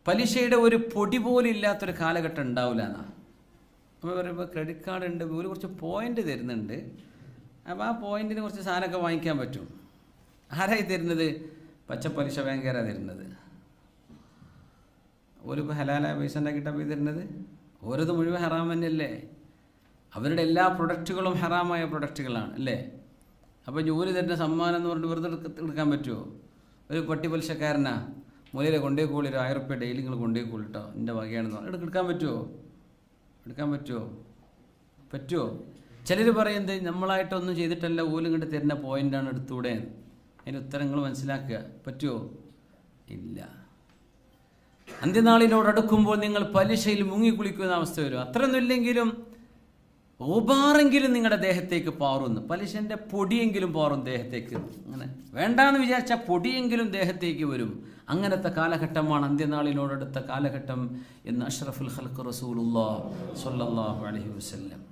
പലിശയുടെ ഒരു പൊടി പോലും ഇല്ലാത്തൊരു കാലഘട്ടം ഉണ്ടാവില്ല എന്നാ അപ്പോൾ പറയുമ്പോൾ ക്രെഡിറ്റ് കാർഡ് ഉണ്ട് ഒരു കുറച്ച് പോയിന്റ് തരുന്നുണ്ട് അപ്പോൾ ആ പോയിന്റിന് കുറച്ച് സാധനമൊക്കെ വാങ്ങിക്കാൻ പറ്റും ആരായി തരുന്നത് പച്ചപ്പലിശ ബാങ്കാരാണ് തരുന്നത് ഓരിപ്പോൾ ഹലാലായ പൈസ ഉണ്ടാക്കിയിട്ടാണ് പോയി തരുന്നത് ഓരത് മുഴുവൻ ഹറാം തന്നെയല്ലേ അവരുടെ എല്ലാ പ്രൊഡക്റ്റുകളും ഹറാമായ പ്രൊഡക്റ്റുകളാണ് അല്ലേ അപ്പോൾ ജോലി തരുന്ന സമ്മാനം എന്ന് പറഞ്ഞിട്ട് വെറുതെ എടുക്ക- എടുക്കാൻ പറ്റുമോ ഒരു പട്ടി പലിശക്കാരനാ മൂലയിലെ കൊണ്ടേ കൂളി ഒരു ആയിരം റുപ്യ ഡെയിലി നിങ്ങൾ കൊണ്ടേ കൂളിട്ടോ എൻ്റെ വകയാണെന്ന് പറഞ്ഞ് എടുക്ക- എടുക്കാൻ പറ്റുമോ എടുക്കാൻ പറ്റുമോ പറ്റുമോ ചിലർ പറയുന്നത് നമ്മളായിട്ടൊന്നും ചെയ്തിട്ടല്ല ഓലും ഇങ്ങോട്ട് തരുന്ന പോയിൻ്റാണ് എടുത്തൂടെ അതിൻ്റെ ഉത്തരങ്ങൾ മനസ്സിലാക്കുക പറ്റുമോ ഇല്ല അന്ത്യനാളിനോടടുക്കുമ്പോൾ നിങ്ങൾ പലിശയിൽ മുങ്ങിക്കുളിക്കുന്ന അവസ്ഥ വരും അത്രയൊന്നും ഇല്ലെങ്കിലും ഓബാറെങ്കിലും നിങ്ങളുടെ ദേഹത്തേക്ക് പാറുന്നു പലിശൻ്റെ പൊടിയെങ്കിലും പാറും ദേഹത്തേക്ക് അങ്ങനെ വേണ്ടാന്ന് വിചാരിച്ച പൊടിയെങ്കിലും ദേഹത്തേക്ക് വരും അങ്ങനത്തെ കാലഘട്ടമാണ് അന്ത്യനാളിനോടടുത്ത കാലഘട്ടം എന്ന് അഷ്റഫുൽ ഖൽക്ക് റസൂലുല്ലാ സ്വല്ലല്ലാഹു അലൈഹി വസല്ലം